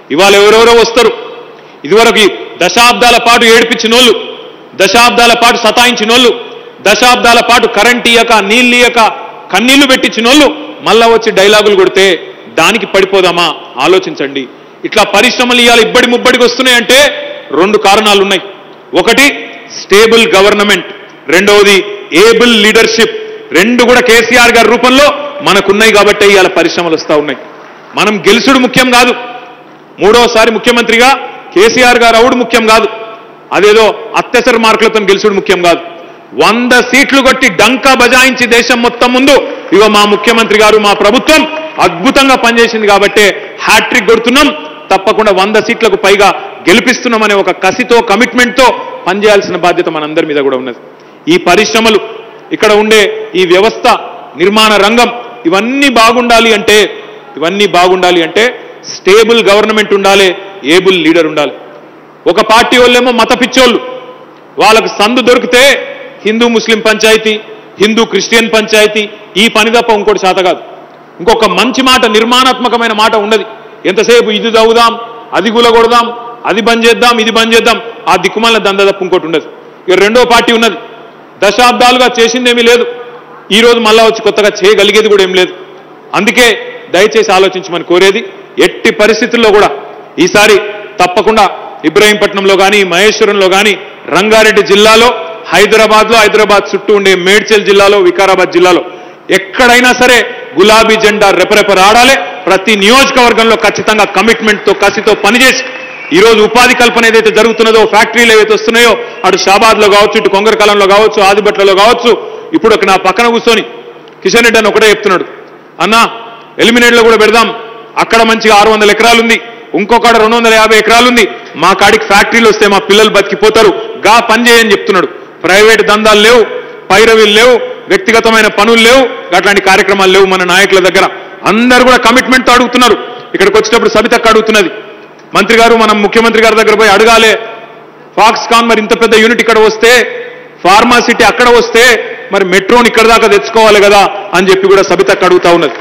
ఇవాళ ఎవరెవరో వస్తారు ఇదివరకు ఈ దశాబ్దాల పాటు ఏడిపించినోళ్ళు దశాబ్దాల పాటు సతాయించినోళ్ళు దశాబ్దాల పాటు కరెంట్ ఇయ్యక నీళ్ళు ఇయ్యక కన్నీళ్లు పెట్టించినోళ్ళు మళ్ళా వచ్చి డైలాగులు కొడితే దానికి పడిపోదామా ఆలోచించండి ఇట్లా పరిశ్రమలు ఇవాళ ఇబ్బడి ముబ్బడికి వస్తున్నాయంటే రెండు కారణాలు ఉన్నాయి ఒకటి స్టేబుల్ గవర్నమెంట్ రెండవది ఏబుల్ లీడర్షిప్ రెండు కూడా కేసీఆర్ గారి రూపంలో మనకున్నాయి కాబట్టే ఇవాళ పరిశ్రమలు వస్తూ ఉన్నాయి మనం గెలుసుడు ముఖ్యం కాదు మూడోసారి ముఖ్యమంత్రిగా కేసీఆర్ గారు అవుడు ముఖ్యం కాదు అదేదో అత్యవసర మార్కులతో గెలుచుడు ముఖ్యం కాదు వంద సీట్లు కొట్టి డంకా బజాయించి దేశం మొత్తం ముందు ఇగో మా ముఖ్యమంత్రి గారు మా ప్రభుత్వం అద్భుతంగా పనిచేసింది కాబట్టే హ్యాట్రిక్ కొడుతున్నాం తప్పకుండా వంద సీట్లకు పైగా గెలిపిస్తున్నామనే ఒక కసితో కమిట్మెంట్తో పనిచేయాల్సిన బాధ్యత మనందరి మీద కూడా ఉన్నది ఈ పరిశ్రమలు ఇక్కడ ఉండే ఈ వ్యవస్థ నిర్మాణ రంగం ఇవన్నీ బాగుండాలి అంటే ఇవన్నీ బాగుండాలి అంటే స్టేబుల్ గవర్నమెంట్ ఉండాలి ఏబుల్ లీడర్ ఉండాలి ఒక పార్టీ వాళ్ళేమో మత పిచ్చోళ్ళు వాళ్ళకు సందు దొరికితే హిందూ ముస్లిం పంచాయతీ హిందూ క్రిస్టియన్ పంచాయతీ ఈ పని తప్ప ఇంకోటి శాత కాదు ఇంకొక మంచి మాట నిర్మాణాత్మకమైన మాట ఉండదు ఎంతసేపు ఇది చదువుదాం అది గులగొడదాం అది బంద్ చేద్దాం ఇది బంద్ చేద్దాం ఆ దిక్కుమాల దంద తప్ప ఇంకోటి ఉండదు ఇక రెండో పార్టీ ఉన్నది దశాబ్దాలుగా చేసిందేమీ లేదు ఈ రోజు మళ్ళా వచ్చి కొత్తగా చేయగలిగేది కూడా ఏం లేదు అందుకే దయచేసి ఆలోచించమని కోరేది ఎట్టి పరిస్థితుల్లో కూడా ఈసారి తప్పకుండా ఇబ్రహీంపట్నంలో కానీ మహేశ్వరంలో కానీ రంగారెడ్డి జిల్లాలో హైదరాబాద్లో హైదరాబాద్ చుట్టూ ఉండే మేడ్చల్ జిల్లాలో వికారాబాద్ జిల్లాలో ఎక్కడైనా సరే గులాబీ జెండా రెపరెపరాడాలి ప్రతి నియోజకవర్గంలో ఖచ్చితంగా కమిట్మెంట్తో కసితో పనిచేసి ఈ రోజు ఉపాధి కల్పన ఏదైతే జరుగుతున్నదో ఫ్యాక్టరీలు ఏవైతే వస్తున్నాయో అటు షాబాద్లో కావచ్చు ఇటు కొంగరకాలంలో కావచ్చు ఆదిబట్లలో కావచ్చు ఇప్పుడు ఒక నా పక్కన కూర్చొని కిషన్ రెడ్డి అని ఒకటే చెప్తున్నాడు అన్నా ఎలిమినేట్లో కూడా పెడదాం అక్కడ మంచిగా ఆరు వందల ఎకరాలు ఉంది ఇంకొకడ రెండు వందల యాభై ఎకరాలు ఉంది మా కాడికి ఫ్యాక్టరీలు వస్తే మా పిల్లలు బతికిపోతారు గా పని చేయని చెప్తున్నాడు ప్రైవేట్ దందాలు లేవు పైరవీలు లేవు వ్యక్తిగతమైన పనులు లేవు అట్లాంటి కార్యక్రమాలు లేవు మన నాయకుల దగ్గర అందరూ కూడా కమిట్మెంట్తో అడుగుతున్నారు ఇక్కడికి వచ్చేటప్పుడు సబితక్క అడుగుతున్నది మంత్రి గారు మనం ముఖ్యమంత్రి గారి దగ్గర పోయి అడగాలే ఫాక్స్కాన్ మరి ఇంత పెద్ద యూనిట్ ఇక్కడ వస్తే ఫార్మాసిటీ అక్కడ వస్తే మరి మెట్రోని ఇక్కడ దాకా తెచ్చుకోవాలి కదా అని చెప్పి కూడా సబితక్క అడుగుతా ఉన్నది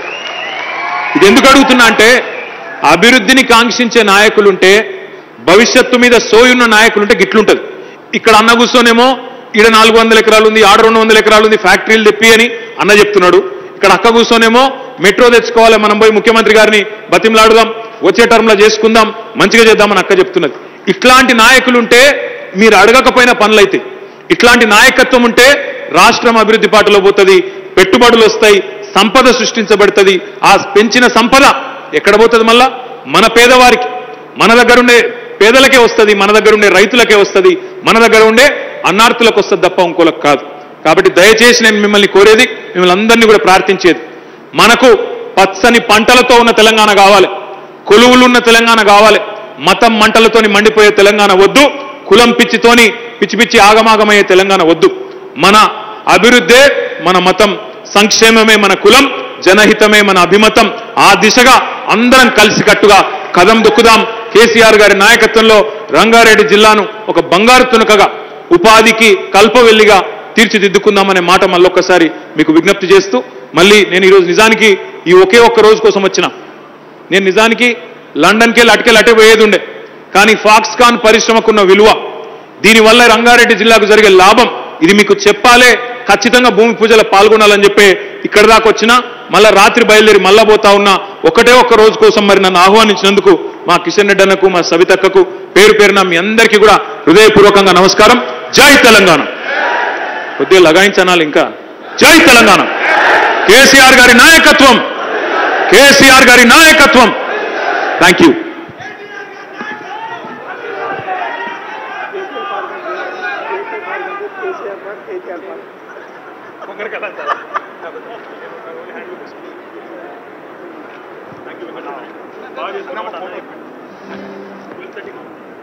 ఇది ఎందుకు అడుగుతున్నా అంటే అభివృద్ధిని కాంక్షించే నాయకులుంటే భవిష్యత్తు మీద సోయున్న నాయకులుంటే గిట్లుంటది ఇక్కడ అన్న కూర్చోనేమో ఈడ నాలుగు వందల ఎకరాలు ఉంది ఆడ రెండు వందల ఎకరాలు ఉంది ఫ్యాక్టరీలు తెప్పి అని అన్న చెప్తున్నాడు ఇక్కడ అక్క కూర్చోనేమో మెట్రో తెచ్చుకోవాలి మనం పోయి ముఖ్యమంత్రి గారిని బతిమలాడుదాం వచ్చే టర్మ్లో చేసుకుందాం మంచిగా చేద్దామని అక్క చెప్తున్నది ఇట్లాంటి నాయకులుంటే మీరు అడగకపోయిన పనులైతే ఇట్లాంటి నాయకత్వం ఉంటే రాష్ట్రం అభివృద్ధి పాటలో పోతుంది పెట్టుబడులు వస్తాయి సంపద సృష్టించబడుతుంది ఆ పెంచిన సంపద ఎక్కడ పోతుంది మళ్ళా మన పేదవారికి మన దగ్గర ఉండే పేదలకే వస్తుంది మన దగ్గర ఉండే రైతులకే వస్తుంది మన దగ్గర ఉండే అన్నార్థులకు వస్తుంది తప్ప ఇంకోలకు కాదు కాబట్టి దయచేసి నేను మిమ్మల్ని కోరేది మిమ్మల్ని అందరినీ కూడా ప్రార్థించేది మనకు పచ్చని పంటలతో ఉన్న తెలంగాణ కావాలి కొలువులున్న తెలంగాణ కావాలి మతం మంటలతోని మండిపోయే తెలంగాణ వద్దు కులం పిచ్చితోని పిచ్చి పిచ్చి ఆగమాగమయ్యే తెలంగాణ వద్దు మన అభివృద్ధే మన మతం సంక్షేమమే మన కులం జనహితమే మన అభిమతం ఆ దిశగా అందరం కలిసికట్టుగా కదం దొక్కుదాం కేసీఆర్ గారి నాయకత్వంలో రంగారెడ్డి జిల్లాను ఒక బంగారు తునకగా ఉపాధికి కల్పవెల్లిగా తీర్చిదిద్దుకుందామనే మాట మళ్ళొక్కసారి మీకు విజ్ఞప్తి చేస్తూ మళ్ళీ నేను ఈరోజు నిజానికి ఈ ఒకే ఒక్క రోజు కోసం వచ్చిన నేను నిజానికి లండన్కి వెళ్ళి అటుకెళ్ళి అటే పోయేది ఉండే కానీ ఫాక్స్కాన్ పరిశ్రమకున్న విలువ దీనివల్ల రంగారెడ్డి జిల్లాకు జరిగే లాభం ఇది మీకు చెప్పాలే ఖచ్చితంగా భూమి పూజలో పాల్గొనాలని చెప్పి ఇక్కడ దాకా వచ్చినా మళ్ళా రాత్రి బయలుదేరి మళ్ళా పోతా ఉన్నా ఒకటే ఒక్క రోజు కోసం మరి నన్ను ఆహ్వానించినందుకు మా కిషన్ రెడ్డి అన్నకు మా సవితక్కకు పేరు పేరున మీ అందరికీ కూడా హృదయపూర్వకంగా నమస్కారం జై తెలంగాణ కొద్దిగా లగాయించనాలి ఇంకా జై తెలంగాణ కేసీఆర్ గారి నాయకత్వం కేసీఆర్ గారి నాయకత్వం థ్యాంక్ యూ బాగా చేస్తున్నాం